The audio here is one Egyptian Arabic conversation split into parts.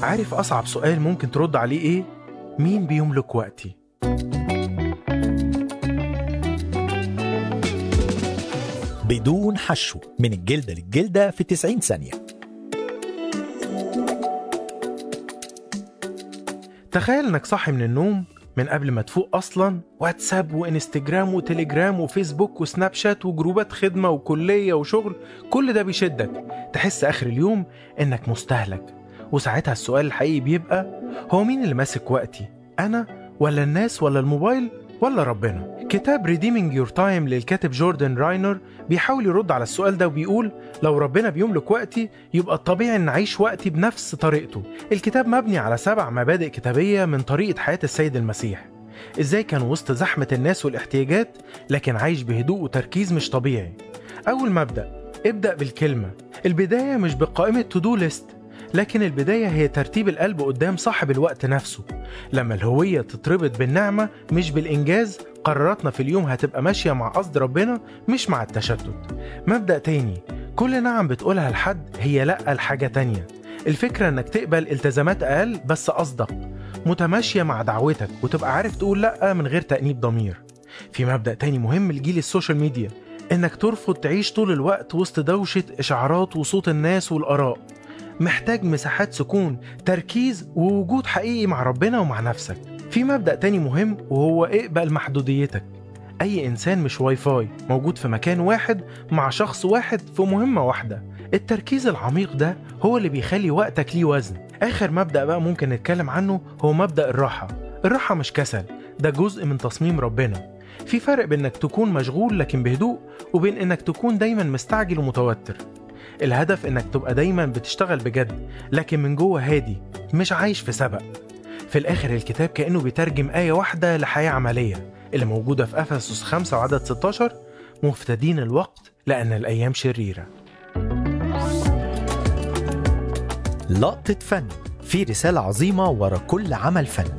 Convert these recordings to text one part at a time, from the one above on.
عارف أصعب سؤال ممكن ترد عليه إيه؟ مين بيملك وقتي؟ بدون حشو من الجلدة للجلدة في 90 ثانية تخيل إنك صاحي من النوم من قبل ما تفوق أصلا واتساب وإنستجرام وتليجرام وفيسبوك وسناب شات وجروبات خدمة وكلية وشغل كل ده بيشدك تحس آخر اليوم إنك مستهلك وساعتها السؤال الحقيقي بيبقى هو مين اللي ماسك وقتي؟ أنا ولا الناس ولا الموبايل ولا ربنا؟ كتاب Redeeming Your Time للكاتب جوردن راينر بيحاول يرد على السؤال ده وبيقول لو ربنا بيملك وقتي يبقى الطبيعي ان اعيش وقتي بنفس طريقته الكتاب مبني على سبع مبادئ كتابية من طريقة حياة السيد المسيح ازاي كان وسط زحمة الناس والاحتياجات لكن عايش بهدوء وتركيز مش طبيعي اول مبدأ ابدأ بالكلمة البداية مش بقائمة تو دو ليست لكن البداية هي ترتيب القلب قدام صاحب الوقت نفسه لما الهوية تتربط بالنعمة مش بالإنجاز قراراتنا في اليوم هتبقى ماشية مع قصد ربنا مش مع التشتت مبدأ تاني كل نعم بتقولها لحد هي لأ لحاجة تانية الفكرة انك تقبل التزامات اقل بس اصدق متماشية مع دعوتك وتبقى عارف تقول لأ من غير تأنيب ضمير في مبدأ تاني مهم لجيل السوشيال ميديا انك ترفض تعيش طول الوقت وسط دوشة اشعارات وصوت الناس والآراء محتاج مساحات سكون تركيز ووجود حقيقي مع ربنا ومع نفسك في مبدأ تاني مهم وهو اقبل محدوديتك أي إنسان مش واي فاي موجود في مكان واحد مع شخص واحد في مهمة واحدة التركيز العميق ده هو اللي بيخلي وقتك ليه وزن آخر مبدأ بقى ممكن نتكلم عنه هو مبدأ الراحة الراحة مش كسل ده جزء من تصميم ربنا في فرق بين انك تكون مشغول لكن بهدوء وبين انك تكون دايما مستعجل ومتوتر الهدف انك تبقى دايما بتشتغل بجد لكن من جوه هادي مش عايش في سبق في الاخر الكتاب كانه بيترجم ايه واحده لحياه عمليه اللي موجوده في افسس 5 وعدد 16 مفتدين الوقت لان الايام شريره لقطة فن في رسالة عظيمة ورا كل عمل فن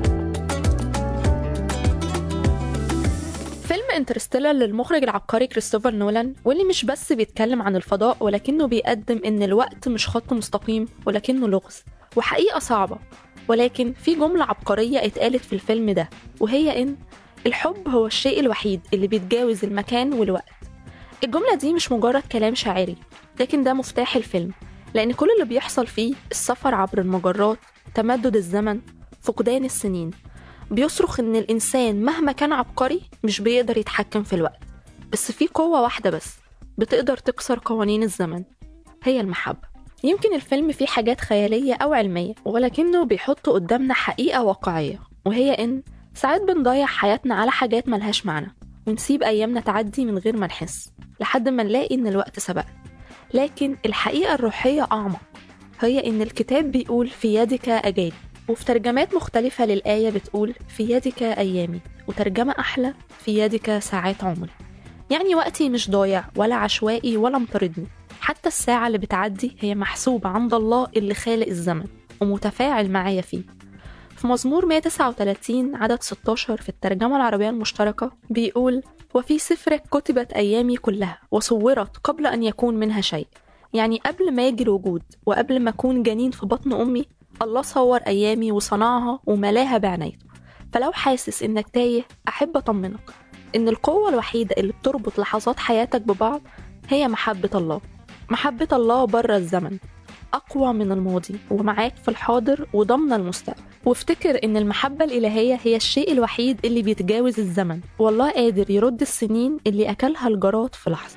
فيلم انترستيلر للمخرج العبقري كريستوفر نولان واللي مش بس بيتكلم عن الفضاء ولكنه بيقدم ان الوقت مش خط مستقيم ولكنه لغز وحقيقة صعبة ولكن في جملة عبقرية اتقالت في الفيلم ده وهي ان الحب هو الشيء الوحيد اللي بيتجاوز المكان والوقت الجملة دي مش مجرد كلام شاعري لكن ده مفتاح الفيلم لأن كل اللي بيحصل فيه السفر عبر المجرات تمدد الزمن فقدان السنين بيصرخ إن الإنسان مهما كان عبقري مش بيقدر يتحكم في الوقت بس في قوة واحدة بس بتقدر تكسر قوانين الزمن هي المحبة يمكن الفيلم فيه حاجات خيالية أو علمية ولكنه بيحط قدامنا حقيقة واقعية وهي إن ساعات بنضيع حياتنا على حاجات ملهاش معنى ونسيب أيامنا تعدي من غير ما نحس لحد ما نلاقي إن الوقت سبقنا لكن الحقيقة الروحية أعمق هي إن الكتاب بيقول في يدك أجالي وفي ترجمات مختلفة للآية بتقول في يدك أيامي وترجمة أحلى في يدك ساعات عمري يعني وقتي مش ضايع ولا عشوائي ولا مطاردني حتى الساعة اللي بتعدي هي محسوبة عند الله اللي خالق الزمن ومتفاعل معايا فيه في مزمور 139 عدد 16 في الترجمة العربية المشتركة بيقول وفي سفرك كتبت أيامي كلها وصورت قبل أن يكون منها شيء يعني قبل ما يجي الوجود وقبل ما أكون جنين في بطن أمي الله صور أيامي وصنعها وملاها بعنايته فلو حاسس إنك تايه أحب أطمنك إن القوة الوحيدة اللي بتربط لحظات حياتك ببعض هي محبة الله محبة الله بره الزمن أقوى من الماضي ومعاك في الحاضر وضمن المستقبل وافتكر إن المحبة الإلهية هي الشيء الوحيد اللي بيتجاوز الزمن والله قادر يرد السنين اللي أكلها الجراد في لحظة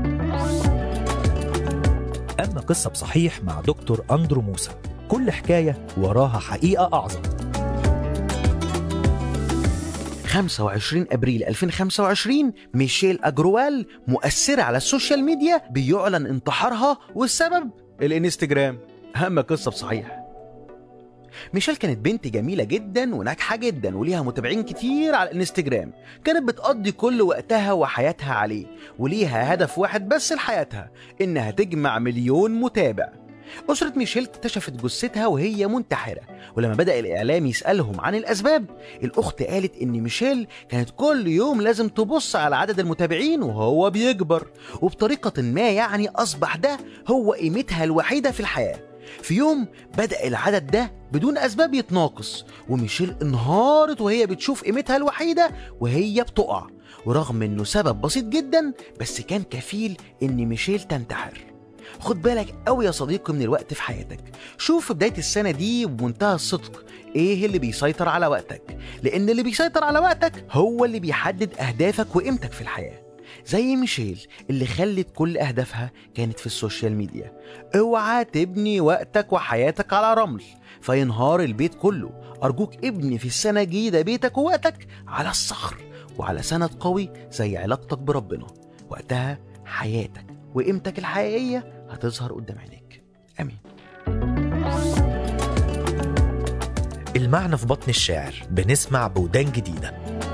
أما قصة بصحيح مع دكتور أندرو موسى كل حكاية وراها حقيقة أعظم 25 ابريل 2025 ميشيل اجروال مؤثره على السوشيال ميديا بيعلن انتحارها والسبب الانستجرام اهم قصه بصحيح ميشيل كانت بنت جميله جدا وناجحه جدا وليها متابعين كتير على الانستجرام كانت بتقضي كل وقتها وحياتها عليه وليها هدف واحد بس لحياتها انها تجمع مليون متابع أسرة ميشيل اكتشفت جثتها وهي منتحرة ولما بدأ الإعلام يسألهم عن الأسباب الأخت قالت إن ميشيل كانت كل يوم لازم تبص على عدد المتابعين وهو بيكبر وبطريقة ما يعني أصبح ده هو قيمتها الوحيدة في الحياة في يوم بدأ العدد ده بدون أسباب يتناقص وميشيل انهارت وهي بتشوف قيمتها الوحيدة وهي بتقع ورغم انه سبب بسيط جدا بس كان كفيل ان ميشيل تنتحر خد بالك قوي يا صديقي من الوقت في حياتك شوف في بداية السنة دي بمنتهى الصدق ايه اللي بيسيطر على وقتك لان اللي بيسيطر على وقتك هو اللي بيحدد اهدافك وقيمتك في الحياة زي ميشيل اللي خلت كل اهدافها كانت في السوشيال ميديا اوعى تبني وقتك وحياتك على رمل فينهار البيت كله ارجوك ابني في السنة الجديدة بيتك ووقتك على الصخر وعلى سند قوي زي علاقتك بربنا وقتها حياتك وقيمتك الحقيقية هتظهر قدام عينيك امين المعنى في بطن الشاعر بنسمع بودان جديدة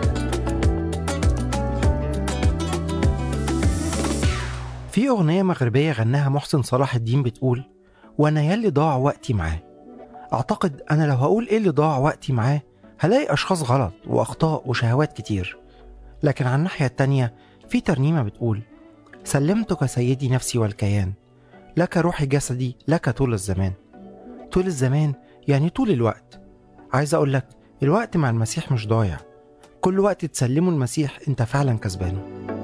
في أغنية مغربية غناها محسن صلاح الدين بتقول وأنا يلي ضاع وقتي معاه أعتقد أنا لو هقول إيه اللي ضاع وقتي معاه هلاقي أشخاص غلط وأخطاء وشهوات كتير لكن على الناحية التانية في ترنيمة بتقول سلمتك سيدي نفسي والكيان لك روحي جسدي لك طول الزمان طول الزمان يعني طول الوقت عايز أقول لك الوقت مع المسيح مش ضايع كل وقت تسلمه المسيح انت فعلا كسبانه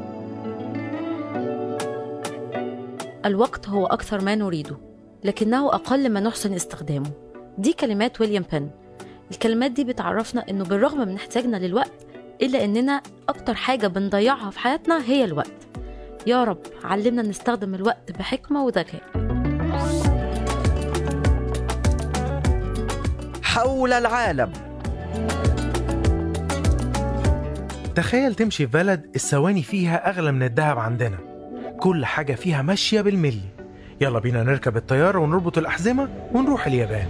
الوقت هو أكثر ما نريده لكنه أقل ما نحسن استخدامه دي كلمات ويليام بن الكلمات دي بتعرفنا إنه بالرغم من احتياجنا للوقت إلا إننا أكتر حاجة بنضيعها في حياتنا هي الوقت يا رب علمنا نستخدم الوقت بحكمة وذكاء حول العالم تخيل تمشي في بلد الثواني فيها أغلى من الذهب عندنا كل حاجة فيها ماشية بالملي يلا بينا نركب الطيارة ونربط الأحزمة ونروح اليابان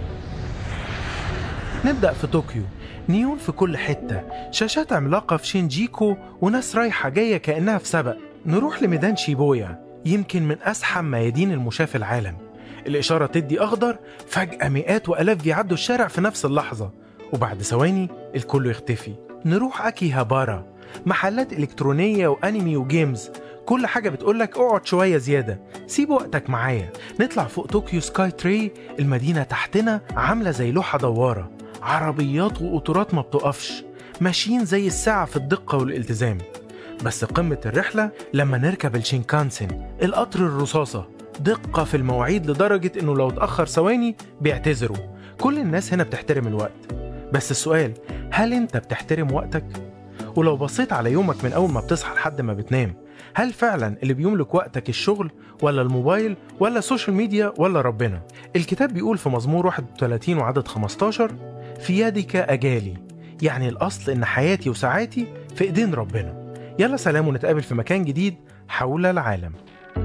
نبدأ في طوكيو نيون في كل حتة شاشات عملاقة في شينجيكو وناس رايحة جاية كأنها في سبق نروح لميدان شيبويا يمكن من أزحم ميادين المشاة في العالم الإشارة تدي أخضر فجأة مئات وألاف بيعدوا الشارع في نفس اللحظة وبعد ثواني الكل يختفي نروح أكي هابارا محلات إلكترونية وأنمي وجيمز كل حاجة بتقولك اقعد شوية زيادة سيب وقتك معايا نطلع فوق طوكيو سكاي تري المدينة تحتنا عاملة زي لوحة دوارة عربيات وقطورات ما بتقفش ماشيين زي الساعة في الدقة والالتزام بس قمة الرحلة لما نركب الشينكانسن القطر الرصاصة دقة في المواعيد لدرجة انه لو اتأخر ثواني بيعتذروا كل الناس هنا بتحترم الوقت بس السؤال هل انت بتحترم وقتك؟ ولو بصيت على يومك من اول ما بتصحى لحد ما بتنام هل فعلا اللي بيملك وقتك الشغل ولا الموبايل ولا السوشيال ميديا ولا ربنا الكتاب بيقول في مزمور 31 وعدد 15 في يدك أجالي يعني الأصل إن حياتي وساعاتي في إيدين ربنا يلا سلام ونتقابل في مكان جديد حول العالم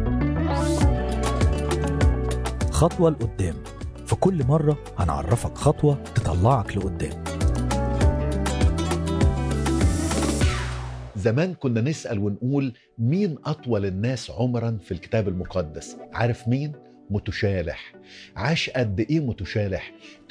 خطوة لقدام في كل مرة هنعرفك خطوة تطلعك لقدام زمان كنا نسأل ونقول مين أطول الناس عمرا في الكتاب المقدس عارف مين؟ متشالح عاش قد إيه متشالح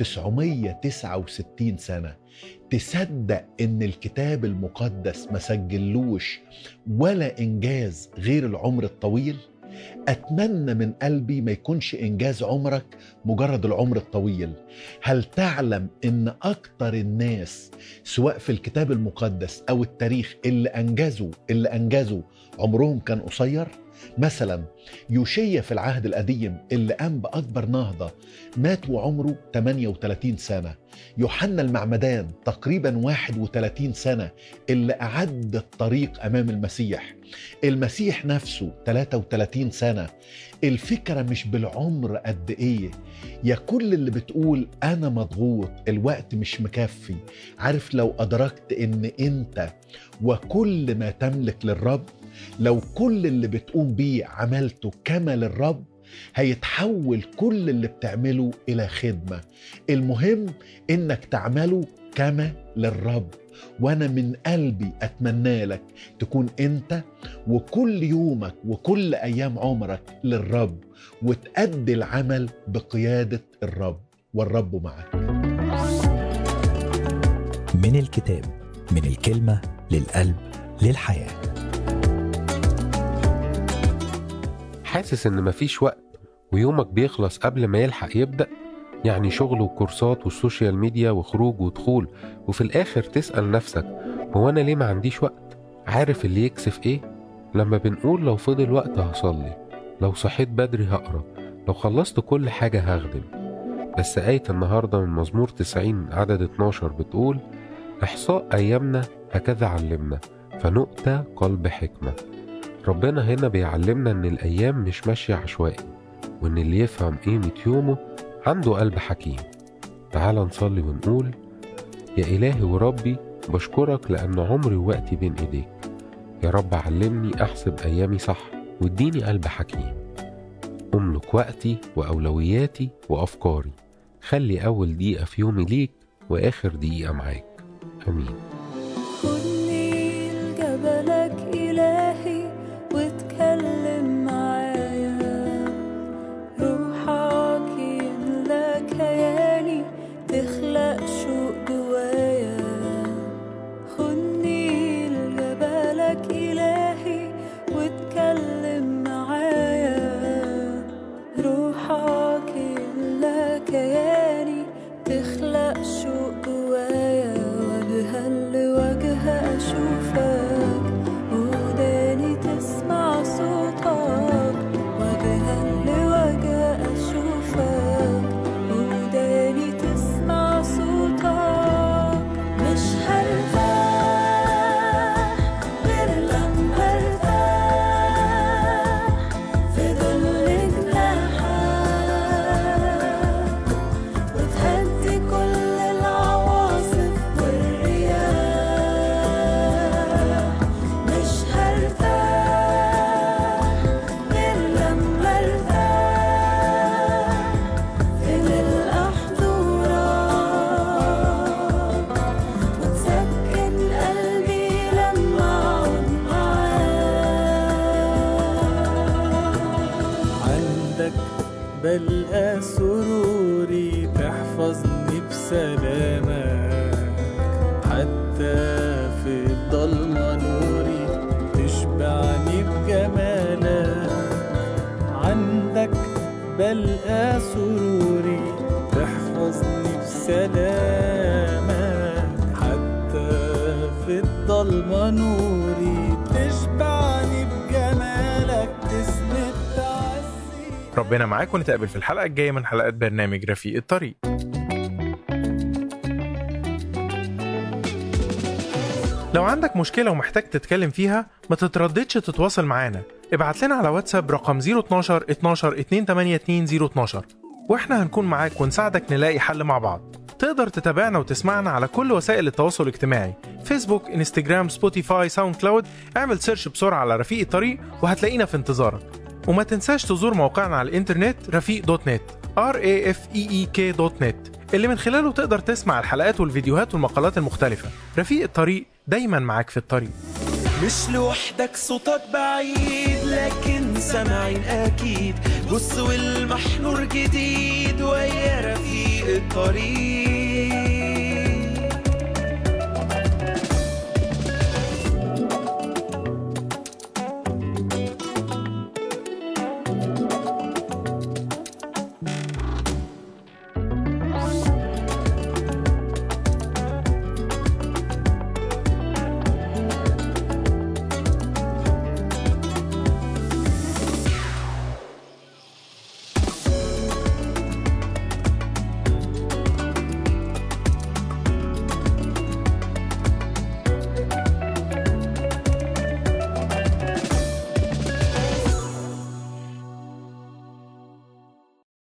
969 سنة تصدق إن الكتاب المقدس ما سجلوش ولا إنجاز غير العمر الطويل أتمنى من قلبي ما يكونش إنجاز عمرك مجرد العمر الطويل هل تعلم إن أكتر الناس سواء في الكتاب المقدس أو التاريخ اللي أنجزوا اللي أنجزوا عمرهم كان قصير مثلا يوشيا في العهد القديم اللي قام بأكبر نهضة مات وعمره 38 سنة يوحنا المعمدان تقريبا 31 سنة اللي أعد الطريق أمام المسيح المسيح نفسه 33 سنة الفكرة مش بالعمر قد إيه يا كل اللي بتقول أنا مضغوط الوقت مش مكفي عارف لو أدركت إن أنت وكل ما تملك للرب لو كل اللي بتقوم بيه عملته كما للرب هيتحول كل اللي بتعمله إلى خدمة المهم إنك تعمله كما للرب وانا من قلبي اتمنى لك تكون انت وكل يومك وكل ايام عمرك للرب وتأدي العمل بقيادة الرب والرب معك من الكتاب من الكلمة للقلب للحياة حاسس إن مفيش وقت ويومك بيخلص قبل ما يلحق يبدأ يعني شغل وكورسات والسوشيال ميديا وخروج ودخول وفي الآخر تسأل نفسك هو أنا ليه ما عنديش وقت عارف اللي يكسف إيه لما بنقول لو فضل وقت هصلي لو صحيت بدري هقرا لو خلصت كل حاجة هخدم بس آية النهاردة من مزمور 90 عدد 12 بتقول إحصاء أيامنا هكذا علمنا فنؤتى قلب حكمة ربنا هنا بيعلمنا إن الأيام مش ماشية عشوائي وإن اللي يفهم قيمة يومه عنده قلب حكيم تعال نصلي ونقول يا إلهي وربي بشكرك لأن عمري ووقتي بين إيديك يا رب علمني أحسب أيامي صح واديني قلب حكيم أملك وقتي وأولوياتي وأفكاري خلي أول دقيقة في يومي ليك وآخر دقيقة معاك آمين خدني لجبلك إلهي واتكلم معايا روحك يملى كياني تخلق شوق جوايا خدني لجبلك إلهي واتكلم معايا روحك يملى كياني تخلق شوق جوايا وجها لوجه أشوفك وداني تسمع صوتك وجها لوجه أشوفك وداني تسمع صوتك مش هرتاح غير لما ارتاح في ظل جناحك وتهدي كل العواصف والرياح مش هرتاح غير لما ارتاح في ظل حضورك وتسكن قلبي لما اقعد معاك عندك بلقى سروري تحفظني بسلامك حتى في الضلمة نوري تشبعني بجمالك عندك بلقى سروري تحفظني بسلامك حتى في الضلمة نوري تشبعني بجمالك تسند تعزي ربنا معاك ونتقابل في الحلقة الجاية من حلقات برنامج رفيق الطريق لو عندك مشكلة ومحتاج تتكلم فيها ما تترددش تتواصل معانا ابعت لنا على واتساب رقم 012 12 282 012 واحنا هنكون معاك ونساعدك نلاقي حل مع بعض تقدر تتابعنا وتسمعنا على كل وسائل التواصل الاجتماعي فيسبوك انستجرام سبوتيفاي ساوند كلاود اعمل سيرش بسرعة على رفيق الطريق وهتلاقينا في انتظارك وما تنساش تزور موقعنا على الانترنت رفيق دوت نت r a f e e k دوت نت اللي من خلاله تقدر تسمع الحلقات والفيديوهات والمقالات المختلفة رفيق الطريق دايما معاك في الطريق مش لوحدك صوتك بعيد لكن سامعين اكيد بص والمحنور جديد ويا رفيق الطريق